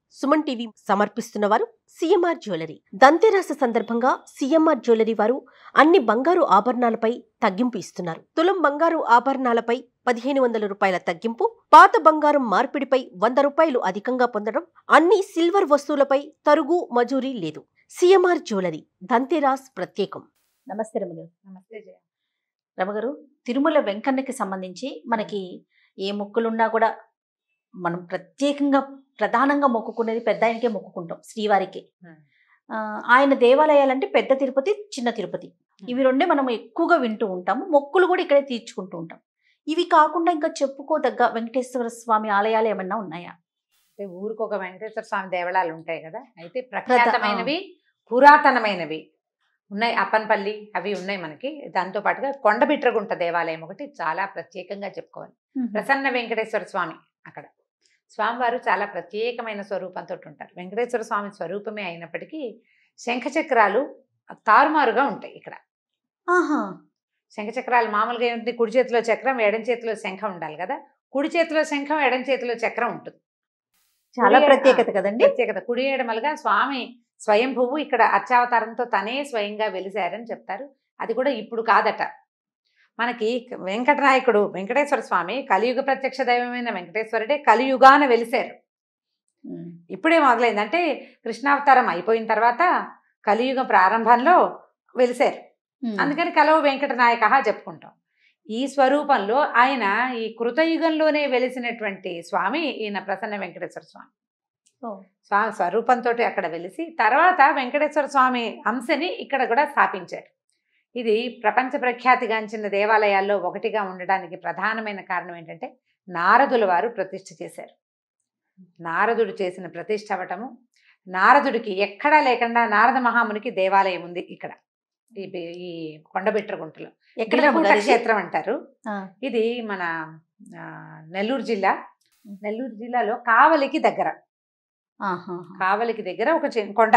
Suman TV సమర్పిస్తున్న వారు CMR jewellery దంతెరాస సందర్భంగా సిఎంఆర్ జ్యువెలరీ వారు అన్ని బంగారు ఆభరణాలపై తగ్గింపు ఇస్తున్నారు తులం బంగారు ఆభరణాలపై పదిహేను వందల రూపాయల తగ్గింపు పాత బంగారం మార్పిడిపై వంద రూపాయలు అధికంగా పొందడం అన్ని సిల్వర్ వస్తువులపై తరుగు మజూరీ లేదు సిఎంఆర్ జ్యువెలరీ దంతెరాస్ ప్రత్యేకం నమస్తే రమగారు నమస్తే జయ రమగారు తిరుమల వెంకన్నకి సంబంధించి మనకి ఏ మొక్కులున్నా కూడా మనం ప్రత్యేకంగా ప్రధానంగా మొక్కుకునేది పెద్ద ఆయనకే మొక్కుకుంటాం శ్రీవారికి Hmm. ఆ, ఆయన దేవాలయాలంటే పెద్ద తిరుపతి చిన్న తిరుపతి ఇవి రెండే మనం ఎక్కువగా వింటూ ఉంటాము మొక్కులు కూడా ఇక్కడే తీర్చుకుంటూ ఉంటాం ఇవి కాకుండా ఇంకా చెప్పుకోదగ్గ వెంకటేశ్వర స్వామి ఆలయాలు ఏమన్నా ఉన్నాయా అంటే ఊరికి ఒక వెంకటేశ్వర స్వామి దేవళాలు ఉంటాయి కదా అయితే ప్రఖ్యాతమైనవి పురాతనమైనవి ఉన్నాయి అప్పన్పల్లి అవి ఉన్నాయి మనకి దాంతో పాటుగా కొండబిట్రగుంట దేవాలయం ఒకటి చాలా ప్రత్యేకంగా చెప్పుకోవాలి ప్రసన్న వెంకటేశ్వర స్వామి అక్కడ స్వామివారు చాలా ప్రత్యేకమైన స్వరూపంతో ఉంటారు వెంకటేశ్వర స్వామి స్వరూపమే అయినప్పటికీ శంఖచక్రాలు తారుమారుగా ఉంటాయి ఇక్కడ ఆహా శంఖచక్రాలు మామూలుగా ఏంటి కుడి చేతిలో చక్రం ఎడం చేతిలో శంఖం ఉండాలి కదా కుడి చేతిలో శంఖం ఎడం చేతిలో చక్రం ఉంటుంది చాలా కుడి- ప్రత్యేకత కదండి ప్రత్యేకత కుడి ఎడమలుగా స్వామి స్వయంభువు ఇక్కడ అర్చావతారంతో తనే స్వయంగా వెలిశారని చెప్తారు అది కూడా ఇప్పుడు కాదట మనకి వెంకటనాయకుడు వెంకటేశ్వర స్వామి కలియుగ ప్రత్యక్ష దైవమైన వెంకటేశ్వరుడే కలియుగాన వెలిశారు ఉమ్. ఇప్పుడే మొదలైంది అంటే కృష్ణావతారం అయిపోయిన తర్వాత కలియుగ ప్రారంభంలో వెలిశారు ఉమ్. అందుకని కలవు వెంకటనాయక చెప్పుకుంటాం ఈ స్వరూపంలో ఆయన ఈ కృతయుగంలోనే వెలిసినటువంటి స్వామి ఈయన ప్రసన్న వెంకటేశ్వర స్వామి ఓ. స్వామి స్వరూపంతో అక్కడ వెలిసి తర్వాత వెంకటేశ్వర స్వామి అంశని ఇక్కడ కూడా స్థాపించారు ఇది ప్రపంచ ప్రఖ్యాతిగాంచిన దేవాలయాల్లో ఒకటిగా ఉండడానికి ప్రధానమైన కారణం ఏంటంటే నారదుల వారు ప్రతిష్ఠ చేశారు నారదుడు చేసిన ప్రతిష్ఠ అవ్వటము నారదుడికి ఎక్కడా లేకుండా నారద మహామునికి దేవాలయం ఉంది ఇక్కడ ఈ ఈ కొండబిట్రగుంటలో ఎక్కడ బిలకూట రమగారు ఇది? క్షేత్రం అంటారు ఆ. ఇది మన ఆ, నెల్లూరు జిల్లా నెల్లూరు జిల్లాలో కావలికి దగ్గర ఆహా. కావలికి దగ్గర ఒక చిన్న కొండ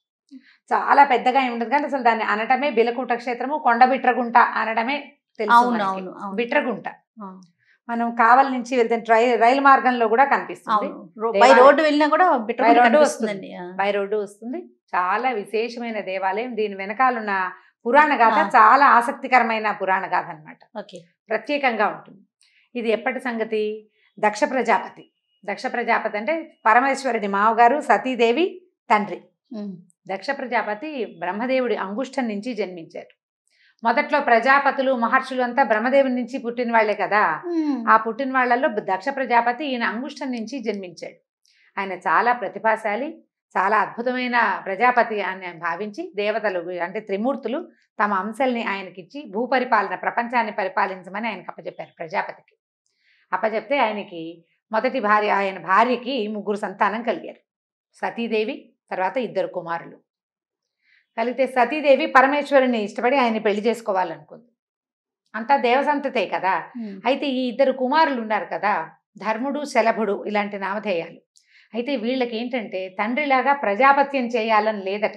చాలా పెద్దగా ఏమి ఉండదు కానీ అసలు దాన్ని అనటమే బిలకూట క్షేత్రము కొండ బిట్రగుంట అనడమే తెలుసు అవును మనకి. అవును అవును బిట్రగుంట ఆ. మనం కావలి నుంచి వెళ్తే ట్రై రైలు మార్గంలో కూడా కనిపిస్తుంది అవును రో- బై దేవాలయం. రోడ్డు వెళ్ళినా కూడా బిట్ర బై రోడ్డు కనిపిస్తుందండి ఆ. బై రోడ్డు వస్తుంది చాలా విశేషమైన దేవాలయం దీని వెనకాలన్న పురాణ గాథ ఆ. చాలా ఆసక్తికరమైన పురాణ గాథ అన్నమాట ఓకే ప్రత్యేకంగా ఉంటుంది ఇది ఎప్పటి సంగతి దక్ష ప్రజాపతి దక్ష ప్రజాపతి అంటే పరమేశ్వరుడి మావగారు సతీదేవి తండ్రి ఉమ్. దక్ష ప్రజాపతి బ్రహ్మదేవుడి అంగుష్టం నుంచి జన్మించారు మొదట్లో ప్రజాపతులు మహర్షులు అంతా బ్రహ్మదేవుడి నుంచి పుట్టిన వాళ్ళే కదా ఆ పుట్టిన వాళ్ళల్లో దక్ష ప్రజాపతి ఈయన అంగుష్టం నుంచి జన్మించాడు ఆయన చాలా ప్రతిభాశాలి చాలా అద్భుతమైన ప్రజాపతి అని భావించి దేవతలు అంటే త్రిమూర్తులు తమ అంశల్ని ఆయనకిచ్చి భూపరిపాలన ప్రపంచాన్ని పరిపాలించమని ఆయనకు అప్పచెప్పారు ప్రజాపతికి అప్పచెప్తే ఆయనకి మొదటి భార్య ఆయన భార్యకి ముగ్గురు సంతానం కలిగారు సతీదేవి తర్వాత ఇద్దరు కుమారులు కలిగితే సతీదేవి పరమేశ్వరుని ఇష్టపడి ఆయన్ని పెళ్లి చేసుకోవాలనుకుంది అంతా దేవసంతతే కదా ఉమ్. అయితే ఈ ఇద్దరు కుమారులు ఉన్నారు కదా ధర్ముడు శలభుడు ఇలాంటి నామధేయాలు అయితే వీళ్ళకి ఏంటంటే తండ్రిలాగా ప్రజాపత్యం చేయాలని లేదట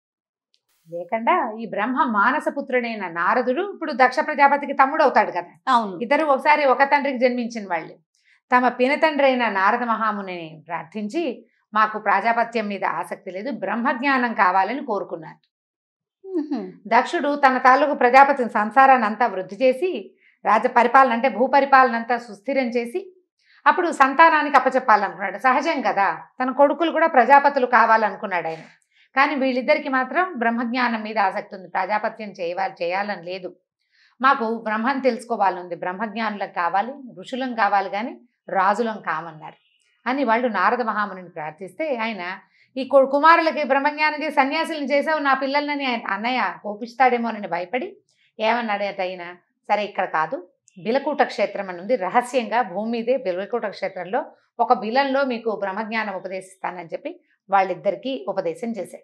లేకుండా ఈ బ్రహ్మ మానసపుత్రుడైన నారదుడు ఇప్పుడు దక్ష ప్రజాపతికి తమ్ముడు అవుతాడు కదా అవును ఇద్దరు ఒకసారి ఒక తండ్రికి జన్మించిన వాళ్ళు తమ పినతండ్రి అయిన నారద మహామునిని ప్రార్థించి మాకు ప్రజాపత్యం మీద ఆసక్తి లేదు బ్రహ్మజ్ఞానం కావాలని కోరుకున్నారు ఉహుం. దక్షుడు తన తాలూకు ప్రజాపతి సంసారాన్ని అంతా వృద్ధి చేసి రాజ పరిపాలన అంటే భూపరిపాలన అంతా సుస్థిరం చేసి అప్పుడు సంతానానికి అప్పచెప్పాలనుకున్నాడు సహజం కదా తన కొడుకులు కూడా ప్రజాపతులు కావాలనుకున్నాడు ఆయన కానీ వీళ్ళిద్దరికి మాత్రం బ్రహ్మజ్ఞానం మీద ఆసక్తి ఉంది ప్రజాపత్యం చేయాలి చేయాలని లేదు మాకు బ్రహ్మం తెలుసుకోవాలనుంది బ్రహ్మజ్ఞానులం కావాలి ఋషులం కావాలి కానీ రాజులం కామన్నారు అని వాళ్ళు నారద మహామునిని ప్రార్థిస్తే ఆయన ఈ కు- కుమారులకి బ్రహ్మజ్ఞానం చేసి సన్యాసులను చేసావు నా పిల్లలని ఆయన అన్నయ్య కోపిస్తాడేమోనని భయపడి ఏమన్నాడట ఆయన సరే ఇక్కడ కాదు బిలకూట క్షేత్రం అని ఉంది రహస్యంగా భూమి మీదే బిలకూట క్షేత్రంలో ఒక బిలంలో మీకు బ్రహ్మజ్ఞానం ఉపదేశిస్తానని చెప్పి వాళ్ళిద్దరికీ ఉపదేశం చేశాడు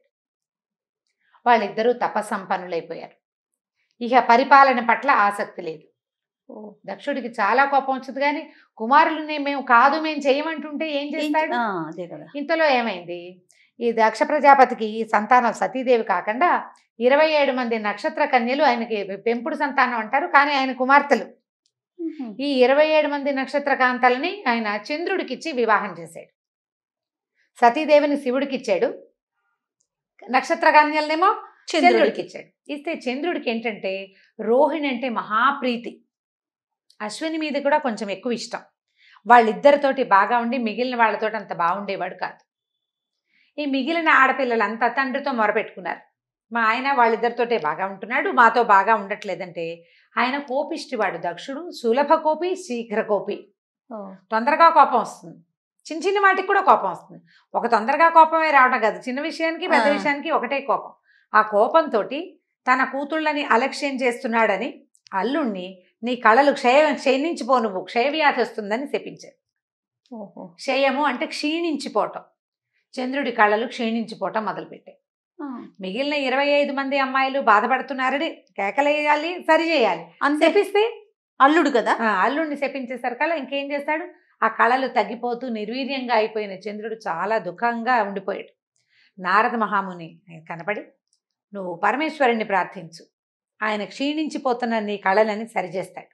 వాళ్ళిద్దరూ తపస్సంపన్నులైపోయారు ఇక పరిపాలన పట్ల ఆసక్తి లేదు ఓ. దక్షుడికి చాలా కోపం వచ్చింది కానీ కుమారులని మేము కాదు మేము చేయమంటుంటే ఏం ఏం చేస్తాడు చే- ఆ, అదే కదా ఇంతలో ఏమైంది ఈ దక్ష ప్రజాపతికి ఈ సంతానం సతీదేవి కాకుండా ఇరవై ఏడు మంది నక్షత్ర కన్యలు ఆయనకి పెంపుడు సంతానం అంటారు కానీ ఆయన కుమార్తెలు ఉహుం. ఈ ఇరవై ఏడు మంది నక్షత్ర కాంతలని ఆయన చంద్రుడికిచ్చి వివాహం చేశాడు సతీదేవిని శివుడికి ఇచ్చాడు నక్షత్ర కన్యలనేమో చంద్రుడికి ఇచ్చాడు ఇస్తే చంద్రుడికి ఏంటంటే రోహిణి అంటే మహాప్రీతి అశ్విని మీద కూడా కొంచెం ఎక్కువ ఇష్టం వాళ్ళిద్దరితోటి బాగా ఉండి మిగిలిన వాళ్ళతోటి అంత బాగుండేవాడు కాదు ఈ మిగిలిన ఆడపిల్లలంతా తండ్రితో మొరపెట్టుకున్నారు మా ఆయన వాళ్ళిద్దరితోటే బాగా ఉంటున్నాడు మాతో బాగా ఉండట్లేదంటే ఆయన కోపిష్టివాడు దక్షుడు సులభ కోపి శీఘ్ర కోపి తొందరగా కోపం వస్తుంది చిన్న చిన్న వాటికి కూడా కోపం వస్తుంది ఒక తొందరగా కోపమే రావడం కాదు చిన్న విషయానికి పెద్ద ఆ. విషయానికి ఒకటే కోపం ఆ కోపంతో తన కూతుళ్ళని అలక్ష్యం చేస్తున్నాడని అల్లుణ్ణి నీ కళలు క్షయ క్షయించిపో నువ్వు క్షయవ్యాధి వస్తుందని శపించారు ఓహో క్షయము అంటే క్షీణించిపోవటం చంద్రుడి కళలు క్షీణించిపోవటం మొదలుపెట్టాయి ఆ. మిగిలిన ఇరవై ఐదు మంది అమ్మాయిలు బాధపడుతున్నారని కేకలేయాలి సరి చేయాలి అంతే శపిస్తే అల్లుడు కదా ఆ, అల్లుడిని శపించేసరికల్లా ఇంకేం చేస్తాడు ఆ కళలు తగ్గిపోతూ నిర్వీర్యంగా అయిపోయిన చంద్రుడు చాలా దుఃఖంగా ఉండిపోయాడు నారద మహాముని కనపడి నువ్వు పరమేశ్వరుణ్ణి ప్రార్థించు ఆయన క్షీణించిపోతున్న నీ కళలని సరిచేస్తాడు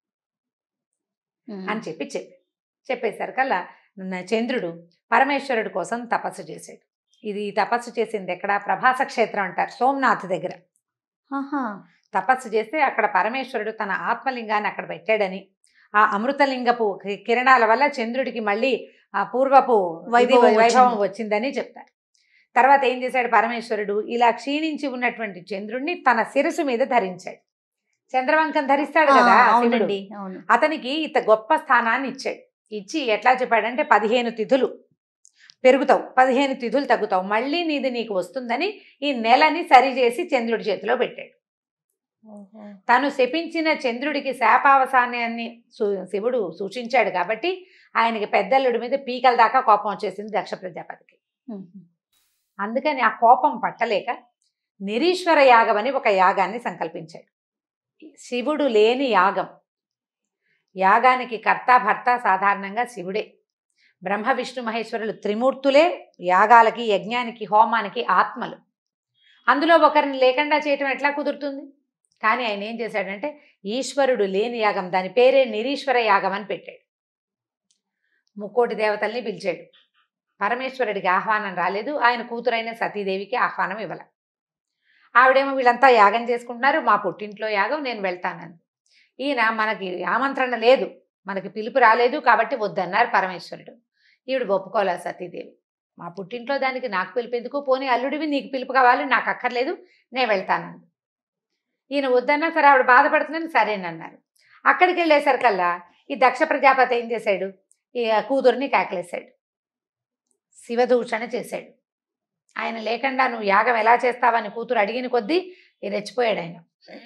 అని చెప్పి చెప్పి చెప్పేసరికల్లా న- చంద్రుడు పరమేశ్వరుడు కోసం తపస్సు చేశాడు ఇది ఈ తపస్సు చేసింది ఎక్కడ ప్రభాస క్షేత్రం అంటారు సోమనాథ్ దగ్గర ఆహా. తపస్సు చేస్తే అక్కడ పరమేశ్వరుడు తన ఆత్మలింగాన్ని అక్కడ పెట్టాడని ఆ అమృతలింగపు కి- కిరణాల వల్ల చంద్రుడికి మళ్ళీ ఆ పూర్వపు ఇది వైభవం వైభవం వచ్చింది. వచ్చిందని చెప్తారు తర్వాత ఏం చేశాడు పరమేశ్వరుడు ఇలా క్షీణించి ఉన్నటువంటి చంద్రుడిని తన శిరసు మీద ధరించాడు చంద్రవంకం ధరిస్తాడు ఆ, కదా శివుడు. అవునండి అవును అతనికి ఇంత గొప్ప స్థానాన్ని ఇచ్చాడు ఇచ్చి ఎట్లా చెప్పాడంటే పదిహేను తిథులు పెరుగుతావు పదిహేను తిథులు తగ్గుతావు మళ్ళీ నీది నీకు వస్తుందని ఈ నెలని సరిచేసి చంద్రుడి చేతిలో పెట్టాడు తను శపించిన చంద్రుడికి శాపావసానాన్ని సు- శివుడు సూచించాడు కాబట్టి ఆయనకి పెద్దల్లుడి మీద పీకల దాకా కోపం వచ్చేసింది దక్ష ప్రజాపతికి అందుకని ఆ కోపం పట్టలేక నిరీశ్వర యాగం అని ఒక యాగాన్ని సంకల్పించాడు శివుడు లేని యాగం యాగానికి కర్త భర్త సాధారణంగా శివుడే బ్రహ్మ విష్ణు మహేశ్వరులు త్రిమూర్తులే యాగాలకి యజ్ఞానికి హోమానికి ఆత్మలు అందులో ఒకరిని లేకుండా చేయటం ఎట్లా కుదురుతుంది కానీ ఆయన ఏం చేశాడంటే ఈశ్వరుడు లేని యాగం దాని పేరే నిరీశ్వర యాగం అని పెట్టాడు ముక్కోటి దేవతల్ని పిలిచాడు పరమేశ్వరుడికి ఆహ్వానం రాలేదు ఆయన కూతురైన సతీదేవికి ఆహ్వానం ఇవ్వాల ఆవిడేమో వీళ్ళంతా యాగం చేసుకుంటున్నారు మా పుట్టింట్లో యాగం నేను వెళ్తానని ఈయన మనకి ఆమంత్రణ లేదు మనకి పిలుపు రాలేదు కాబట్టి వద్దన్నారు పరమేశ్వరుడు ఈవిడ ఒప్పుకోలేదు సతీదేవి మా పుట్టింట్లో దానికి నాకు పిలుపు ఎందుకు పోనీ అల్లుడివి నీకు పిలుపు కావాలి నాకు అక్కర్లేదు నేను వెళ్తానంది ఈయన వద్దన్నా సరే ఆవిడ బాధపడుతుందని సరేనన్నారు అక్కడికి వెళ్ళేసరికల్లా ఈ దక్ష ప్రజాపతి ఏం చేశాడు ఈ కూతుర్ని కేకలేశాడు శివదూషణ చేశాడు ఆయన లేకుండా నువ్వు యాగం ఎలా చేస్తావని కూతురు అడిగిన కొద్దీ ఈ రెచ్చిపోయాడు ఆయన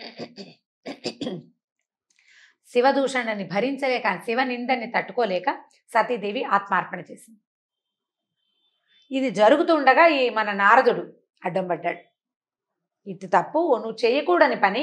శివదూషణని భరించలేక శివ నిందని తట్టుకోలేక సతీదేవి ఆత్మార్పణ చేసింది ఇది జరుగుతుండగా ఈ మన నారదుడు అడ్డం పడ్డాడు ఇది తప్పు నువ్వు చేయకూడని పని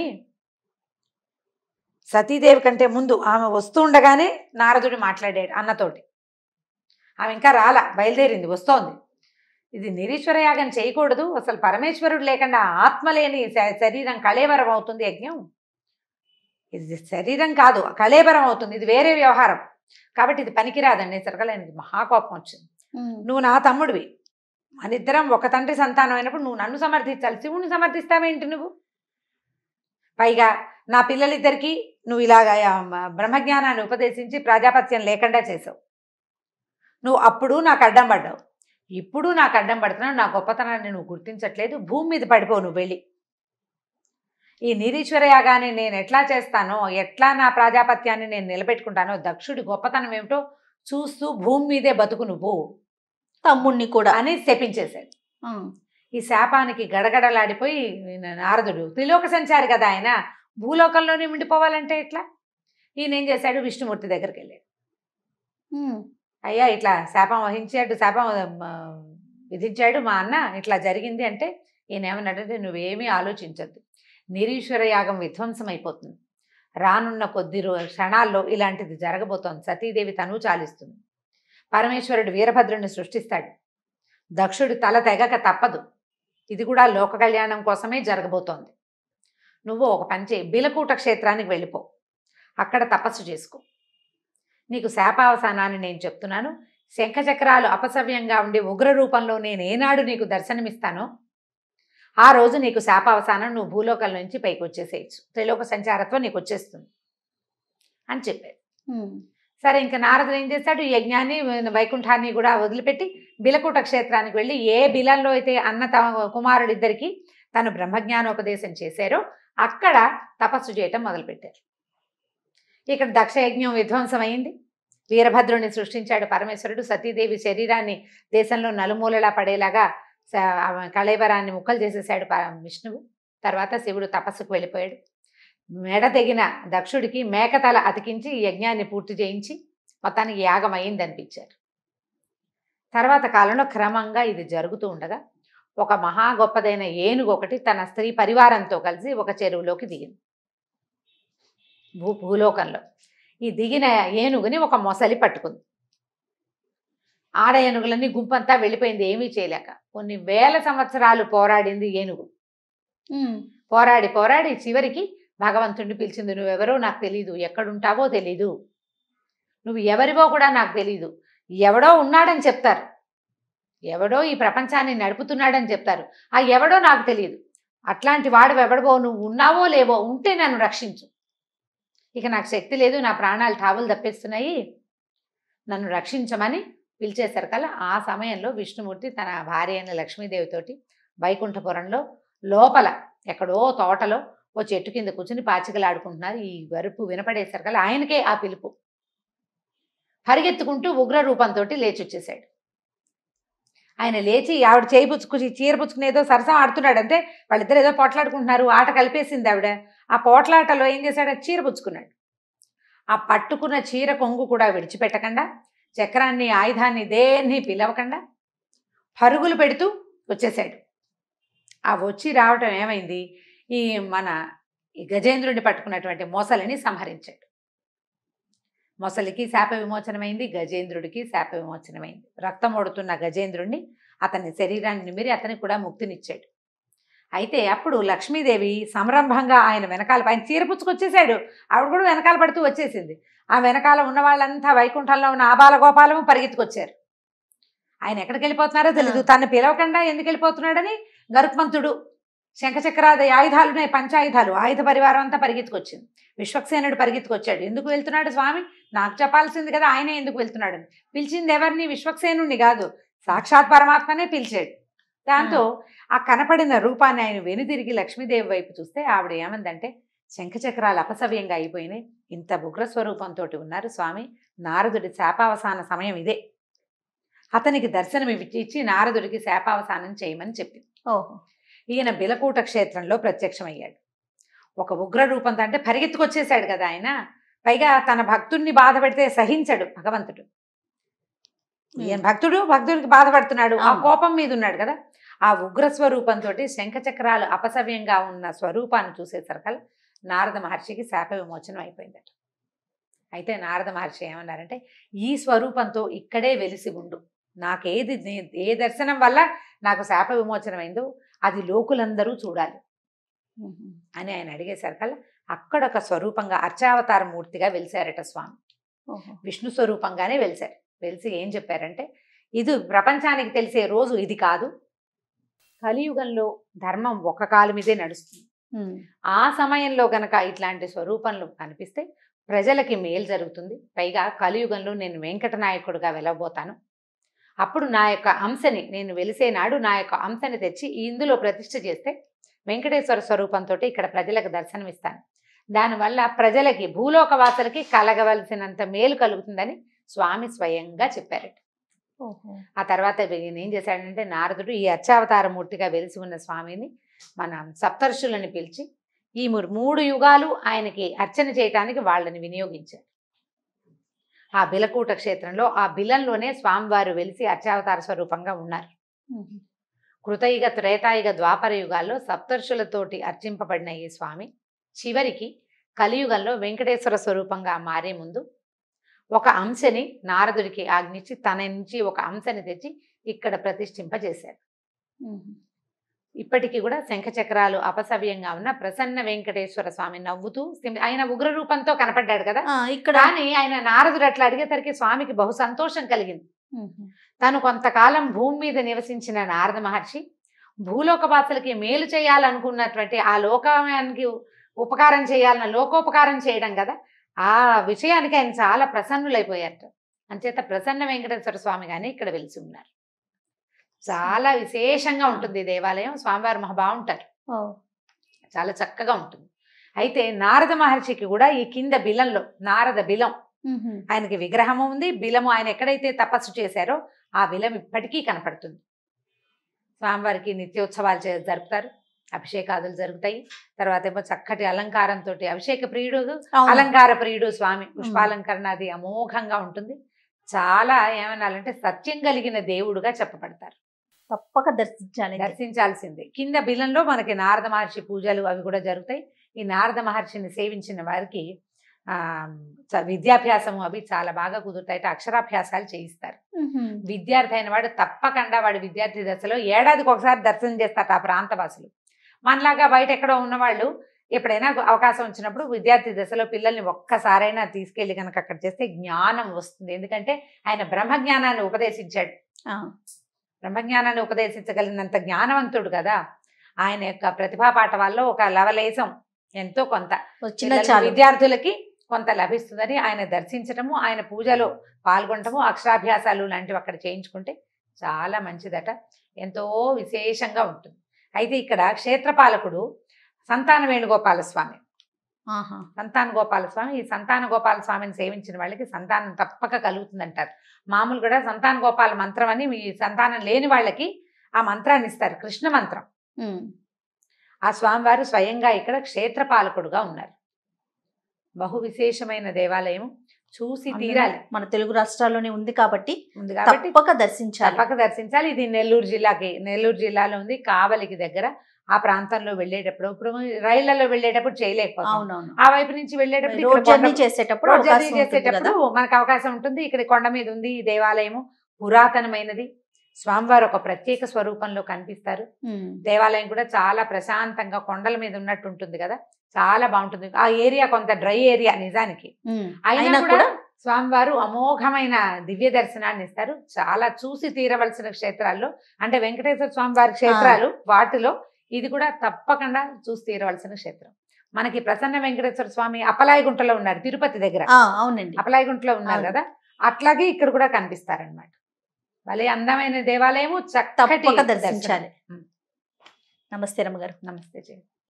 సతీదేవి కంటే ముందు ఆమె వస్తూ ఉండగానే నారదుడు మాట్లాడాడు అన్నతోటి ఆమె ఇంకా రాలా బయలుదేరింది వస్తోంది ఇది నిరీశ్వర యాగం చేయకూడదు అసలు పరమేశ్వరుడు లేకుండా ఆత్మ లేని శ- శరీరం కళేబరం అవుతుంది యజ్ఞం ఇది శరీరం కాదు కళేబరం అవుతుంది ఇది వేరే వ్యవహారం కాబట్టి ఇది పనికిరాదండి సరగలేనిది మహాకోపం వచ్చింది నువ్వు నా తమ్ముడివి మనిద్దరం ఒక తండ్రి సంతానం అయినప్పుడు నువ్వు నన్ను సమర్థించాలి శివుని సమర్థిస్తావేంటి నువ్వు పైగా నా పిల్లలిద్దరికీ నువ్వు ఇలాగ ఆ, మ- బ్రహ్మజ్ఞానాన్ని ఉపదేశించి ప్రజాపత్యం లేకుండా చేసావు నువ్వు అప్పుడు నాకు అడ్డం పడ్డావు ఇప్పుడు నాకు అడ్డం పడుతున్నావు నా గొప్పతనాన్ని నువ్వు గుర్తించట్లేదు భూమి మీద పడిపోవు నువ్వు వెళ్ళి ఈ నిరీశ్వర యాగాన్ని నేను ఎట్లా చేస్తానో ఎట్లా నా ప్రజాపత్యాన్ని నేను నిలబెట్టుకుంటానో దక్షుడి గొప్పతనం ఏమిటో చూస్తూ భూమి మీదే బతుకు నువ్వు తమ్ముణ్ణి కూడా అని శపించేశాడు ఉమ్. ఈ శాపానికి గడగడలాడిపోయి ఈయన నారదుడు త్రిలోక సంచారి కదా ఆయన భూలోకంలోనే ఉండిపోవాలంటే ఎట్లా ఈయన ఏం చేశాడు విష్ణుమూర్తి దగ్గరికి వెళ్ళాడు ఉమ్. అయ్యా ఇట్లా శాపం వహించాడు శాపం ఆ, విధించాడు మా అన్న ఇట్లా జరిగింది అంటే ఈయన ఏమన్నాడంటే నువ్వేమీ ఆలోచించద్దు నిరీశ్వర యాగం విధ్వంసం అయిపోతుంది రానున్న కొద్ది రో క్షణాల్లో ఇలాంటిది జరగబోతోంది సతీదేవి తను చాలిస్తుంది పరమేశ్వరుడు వీరభద్రుడిని సృష్టిస్తాడు దక్షుడి తల తెగక తప్పదు ఇది కూడా లోక కళ్యాణం కోసమే జరగబోతోంది నువ్వు ఒక పని చేయి బిలకూట క్షేత్రానికి వెళ్ళిపో అక్కడ తపస్సు చేసుకో నీకు శాపావసానాన్ని నేను చెప్తున్నాను శంఖచక్రాలు అపసవ్యంగా ఉండి ఉగ్ర రూపంలో నేను ఏనాడు నీకు దర్శనమిస్తానో ఆ రోజు నీకు శాపావసానం నువ్వు భూలోకం నుంచి పైకి వచ్చేసేయచ్చు త్రిలోక సంచారత్వం నీకు వచ్చేస్తుంది అని చెప్పారు సరే ఇంకా నారదుడు ఏం చేశాడు ఈ యజ్ఞాన్ని వైకుంఠాన్ని కూడా వదిలిపెట్టి బిలకూట క్షేత్రానికి వెళ్ళి ఏ బిలంలో అయితే అన్న తమ కుమారుడిద్దరికి తను బ్రహ్మజ్ఞానోపదేశం చేశారో అక్కడ తపస్సు చేయటం మొదలుపెట్టారు ఇక్కడ దక్షయజ్ఞం విధ్వంసం అయింది వీరభద్రుని సృష్టించాడు పరమేశ్వరుడు సతీదేవి శరీరాన్ని దేశంలో నలుమూలలా పడేలాగా స- ఆ కళేబరాన్ని ముక్కలు చేసేసాడు ప- విష్ణువు తర్వాత శివుడు తపస్సుకు వెళ్ళిపోయాడు మెడ తెగిన దక్షుడికి మేకతల అతికించి ఈ యజ్ఞాన్ని పూర్తి చేయించి మొత్తానికి యాగం అయింది అనిపించారు తర్వాత కాలంలో క్రమంగా ఇది జరుగుతూ ఉండగా ఒక మహా గొప్పదైన ఏనుగు ఒకటి తన స్త్రీ పరివారంతో కలిసి ఒక చెరువులోకి దిగింది భూ భూలోకంలో ఈ దిగిన ఏనుగుని ఒక మొసలి పట్టుకుంది ఆడ ఏనుగులన్నీ గుంపంతా వెళ్ళిపోయింది ఏమీ చేయలేక కొన్ని వేల సంవత్సరాలు పోరాడింది ఏనుగు పోరాడి పోరాడి చివరికి భగవంతుడిని పిలిచింది నువ్వెవరో నాకు తెలీదు ఎక్కడుంటావో తెలీదు నువ్వు ఎవరివో కూడా నాకు తెలీదు ఎవడో ఉన్నాడని చెప్తారు ఎవడో ఈ ప్రపంచాన్ని నడుపుతున్నాడని చెప్తారు ఆ ఎవడో నాకు తెలియదు అట్లాంటి వాడు ఎవడవో నువ్వు ఉన్నావో లేవో ఉంటే నన్ను రక్షించు ఇక నాకు శక్తి లేదు నా ప్రాణాలు ఠావులు తప్పేస్తున్నాయి నన్ను రక్షించమని పిలిచేశారు కల్లా ఆ సమయంలో విష్ణుమూర్తి తన భార్య అయిన లక్ష్మీదేవితోటి వైకుంఠపురంలో లోపల ఎక్కడో తోటలో ఓ చెట్టు కింద కూర్చుని పాచికలాడుకుంటున్నారు ఈ వరుపు వినపడేసరి కల్లా ఆయనకే ఆ పిలుపు పరిగెత్తుకుంటూ ఉగ్ర రూపంతో లేచి వచ్చేసాడు ఆయన లేచి ఆవిడ చేయి పుచ్చుకుని చీర పుచ్చుకుని ఏదో సరసం ఆడుతున్నాడు అంతే వాళ్ళిద్దరు ఏదో పోట్లాడుకుంటున్నారు ఆట కలిపేసింది ఆవిడ ఆ పోట్లాటలో ఏం చేశాడు చీర పుచ్చుకున్నాడు ఆ పట్టుకున్న చీర కొంగు కూడా విడిచిపెట్టకుండా చక్రాన్ని ఆయుధాన్ని దేన్ని పిలవకుండా పరుగులు పెడుతూ వచ్చేసాడు ఆ వచ్చి రావటం ఏమైంది ఈ మన ఈ గజేంద్రుడిని పట్టుకున్నటువంటి మొసలిని సంహరించాడు మొసలికి శాప విమోచనమైంది గజేంద్రుడికి శాప విమోచనమైంది రక్తం ఓడుతున్న గజేంద్రుడిని అతని శరీరాన్ని నిమిరి అతనికి కూడా ముక్తినిచ్చాడు అయితే అప్పుడు లక్ష్మీదేవి సంరంభంగా ఆయన వెనకాల ఆయన చీర పుచ్చుకొచ్చేసాడు ఆవిడ కూడా వెనకాల పడుతూ వచ్చేసింది ఆ వెనకాల ఉన్న వాళ్ళంతా వైకుంఠంలో ఉన్న ఆబాల గోపాలము పరిగెత్తుకొచ్చారు ఆయన ఎక్కడికి వెళ్ళిపోతున్నారో తెలియదు తను పిలవకుండా ఎందుకు వెళ్ళిపోతున్నాడని గరుత్మంతుడు శంఖచక్రాది ఆయుధాలున్నాయి పంచాయుధాలు ఆయుధ పరివారం అంతా పరిగెత్తుకొచ్చింది విశ్వక్సేనుడు పరిగెత్తుకొచ్చాడు ఎందుకు వెళ్తున్నాడు స్వామి నాకు చెప్పాల్సింది కదా ఆయనే ఎందుకు వెళ్తున్నాడు అని పిలిచింది ఎవరిని విశ్వక్సేనుడిని కాదు సాక్షాత్ పరమాత్మనే పిలిచాడు దాంతో ఆ కనపడిన రూపాన్ని ఆయన వెనుదిరిగి లక్ష్మీదేవి వైపు చూస్తే ఆవిడ ఏమందంటే శంఖచక్రాలు అపసవ్యంగా అయిపోయినాయి ఇంత ఉగ్ర స్వరూపంతో ఉన్నారు స్వామి నారదుడి శాపావసాన సమయం ఇదే అతనికి దర్శనం ఇవి- ఇచ్చి నారదుడికి శాపావసానం చేయమని చెప్పింది ఓహో ఈయన బిలకూట క్షేత్రంలో ప్రత్యక్షమయ్యాడు ఒక ఉగ్ర రూపంతో అంటే పరిగెత్తుకొచ్చేసాడు కదా ఆయన పైగా తన భక్తుడిని బాధ పెడితే సహించడు భగవంతుడు ఈయన భక్తుడు భక్తుడికి బాధపడుతున్నాడు ఆ అవును. కోపం మీద ఉన్నాడు కదా ఆ ఉగ్ర స్వరూపంతో శంఖచక్రాలు అపసవ్యంగా ఉన్న స్వరూపాన్ని చూసేసరికల్ నారద మహర్షికి శాప విమోచనం అయిపోయిందట అయితే నారద మహర్షి ఏమన్నారంటే ఈ స్వరూపంతో ఇక్కడే వెలిసి ఉండు నాకేది నే- ఏ దర్శనం వల్ల నాకు శాప విమోచనమైందో అది లోకులందరూ చూడాలి అని ఆయన అడిగేసరికల్లా అక్కడ ఒక స్వరూపంగా అర్చావతార మూర్తిగా వెలిశారట స్వామి ఓహో విష్ణు స్వరూపంగానే వెలిశారు వెలిసి ఏం చెప్పారంటే ఇది ప్రపంచానికి తెలిసే రోజు ఇది కాదు కలియుగంలో ధర్మం ఒక కాలు మీదే నడుస్తుంది ఆ సమయంలో గనక ఇట్లాంటి స్వరూపంలో కనిపిస్తే ప్రజలకి మేలు జరుగుతుంది పైగా కలియుగంలో నేను వెంకట నాయకుడిగా వెలవబోతాను అప్పుడు నా యొక్క అంశని నేను వెలిసే నాడు నా యొక్క అంశని తెచ్చి ఇందులో ప్రతిష్ఠ చేస్తే వెంకటేశ్వర స్వరూపంతో ఇక్కడ ప్రజలకు దర్శనమిస్తాను దానివల్ల ప్రజలకి భూలోకవాసులకి కలగవలసినంత మేలు కలుగుతుందని స్వామి స్వయంగా చెప్పారట ఓహో ఆ తర్వాత ఈయన ఏం చేశాడంటే నారదుడు ఈ అర్చావతార మూర్తిగా వెలిసి ఉన్న స్వామిని మన సప్తర్షులని పిలిచి ఈ మూడు మూడు యుగాలు ఆయనకి అర్చన చేయటానికి వాళ్ళని వినియోగించారు ఆ బిలకూట క్షేత్రంలో ఆ బిలంలోనే స్వామివారు వెలిసి అర్చావతార స్వరూపంగా ఉన్నారు కృతయుగ త్రేతాయుగ ద్వాపర యుగాల్లో సప్తర్షులతోటి అర్చింపబడిన ఈ స్వామి చివరికి కలియుగంలో వెంకటేశ్వర స్వరూపంగా మారే ముందు ఒక అంశని నారదుడికి ఆజ్ఞించి తన నుంచి ఒక అంశని తెచ్చి ఇక్కడ ప్రతిష్ఠింపజేశారు ఇప్పటికీ కూడా శంఖచక్రాలు అపసవ్యంగా ఉన్న ప్రసన్న వెంకటేశ్వర స్వామి నవ్వుతూ సింహ- ఆయన ఉగ్ర రూపంతో కనపడ్డాడు కదా ఆ, ఇక్కడ కానీ ఆయన నారదుడు అట్లా అడిగేసరికి స్వామికి బహు సంతోషం కలిగింది తను కొంతకాలం భూమి మీద నివసించిన నారద మహర్షి భూలోక వాసులకి మేలు చేయాలనుకున్నటువంటి ఆ లోకానికి ఉపకారం చేయాలన్న లోకోపకారం చేయడం కదా ఆ విషయానికి ఆయన చాలా ప్రసన్నులైపోయారట అంచేత ప్రసన్న వెంకటేశ్వర స్వామి గాని ఇక్కడ వెలిసి ఉన్నారు చాలా విశేషంగా ఉంటుంది ఈ దేవాలయం స్వామివారు మహా బాగుంటారు ఓ. చాలా చక్కగా ఉంటుంది అయితే నారద మహర్షికి కూడా ఈ కింద బిలంలో నారద బిలం మ్మ్. ఆయనకి విగ్రహము ఉంది బిలము ఆయన ఎక్కడైతే తపస్సు చేశారో ఆ బిలం ఇప్పటికీ కనపడుతుంది స్వామివారికి నిత్యోత్సవాలు చే- జరుపుతారు అభిషేకాదులు జరుగుతాయి తర్వాత ఏమో చక్కటి అలంకారంతో అభిషేక ప్రియుడు అవును. అలంకార ప్రియుడు స్వామి పుష్పాలంకరణ అది అమోఘంగా ఉంటుంది చాలా ఏమనాలంటే సత్యం కలిగిన దేవుడుగా చెప్పబడతారు తప్పక దర్శించాలి దర్శించాల్సిందే కింద బిలంలో మనకి నారద మహర్షి పూజలు అవి కూడా జరుగుతాయి ఈ నారద మహర్షిని సేవించిన వారికి ఆ చ- విద్యాభ్యాసము అవి చాలా బాగా కుదురుతాయి అంటే అక్షరాభ్యాసాలు చేయిస్తారు మ్మ్. విద్యార్థి అయిన వాడు తప్పకుండా వాడు విద్యార్థి దశలో ఏడాదికి ఒకసారి దర్శనం చేస్తారు ఆ ప్రాంతవాసులు మనలాగా బయట ఎక్కడో ఉన్నవాళ్ళు ఎప్పుడైనా అవకాశం వచ్చినప్పుడు విద్యార్థి దశలో పిల్లల్ని ఒక్కసారైనా తీసుకెళ్లి కనుక అక్కడ చేస్తే జ్ఞానం వస్తుంది ఎందుకంటే ఆయన బ్రహ్మజ్ఞానాన్ని ఉపదేశించాడు ఆ. బ్రహ్మజ్ఞానాన్ని ఉపదేశించగలిగినంత జ్ఞానవంతుడు కదా ఆయన యొక్క ప్రతిభా పాఠవాల్లో ఒక లవలేశం ఎంతో కొంత వచ్చిన పిల్లలు, చాలు విద్యార్థులకి కొంత లభిస్తుందని ఆయన దర్శించటము ఆయన పూజలో పాల్గొనటము అక్షరాభ్యాసాలు లాంటివి అక్కడ చేయించుకుంటే చాలా మంచిదట ఎంతో విశేషంగా ఉంటుంది అయితే ఇక్కడ క్షేత్రపాలకుడు సంతాన వేణుగోపాల స్వామి ఆహా. సంతాన గోపాల స్వామి ఈ సంతాన గోపాల స్వామిని సేవించిన వాళ్ళకి సంతానం తప్పక కలుగుతుందంటారు మామూలు కూడా సంతాన గోపాల మంత్రం అని మీ సంతానం లేని వాళ్ళకి ఆ మంత్రాన్ని ఇస్తారు కృష్ణ మంత్రం మ్మ్. ఆ స్వామివారు స్వయంగా ఇక్కడ క్షేత్రపాలకుడుగా ఉన్నారు బహు విశేషమైన దేవాలయం చూసి తీరాలి మన తెలుగు రాష్ట్రాల్లోనే ఉంది కాబట్టి ఉంది కాబట్టి తప్పక దర్శించాలి తప్పక దర్శించాలి ఇది నెల్లూరు జిల్లాకి నెల్లూరు జిల్లాలో ఉంది కావలికి దగ్గర ఆ ప్రాంతంలో వెళ్ళేటప్పుడు ఇప్పుడు రైళ్లలో వెళ్ళేటప్పుడు చేయలేకపోతాం అవునవును ఆ వైపు నుంచి వెళ్ళేటప్పుడు ఇక్కడ రోడ్ జర్నీ కొండ- చేసేటప్పుడు రోడ్ జర్నీ అవకాశం ఉంటుంది చేసేటప్పుడు కదా మనకు అవకాశం ఉంటుంది ఇక్కడ కొండ మీద ఉంది ఈ దేవాలయము పురాతనమైనది స్వామివారు ఒక ప్రత్యేక స్వరూపంలో కనిపిస్తారు మ్మ్. దేవాలయం కూడా చాలా ప్రశాంతంగా కొండల మీద ఉన్నట్టు ఉంటుంది కదా చాలా బాగుంటుంది ఆ ఏరియా కొంత డ్రై ఏరియా నిజానికి మ్మ్. అయినా అయినా కూడా కూడా స్వామివారు అమోఘమైన దివ్య దర్శనాన్ని ఇస్తారు చాలా చూసి తీరవలసిన క్షేత్రాల్లో అంటే వెంకటేశ్వర స్వామివారి క్షేత్రాలు వాటిలో ఇది కూడా తప్పకుండా చూసి తీరవలసిన క్షేత్రం మనకి ప్రసన్న వెంకటేశ్వర స్వామి అపలాయగుంటలో ఉన్నారు తిరుపతి దగ్గర ఆ, అవునండి అపలాయగుంటలో ఉన్నారు అవును. కదా అట్లాగే ఇక్కడ కూడా కనిపిస్తారనమాట భలే అందమైన దేవాలయము చక్కటి తప్పక దర్శనం. దర్శించాలి ఉం. నమస్తే రమ్మగారు నమస్తే జయ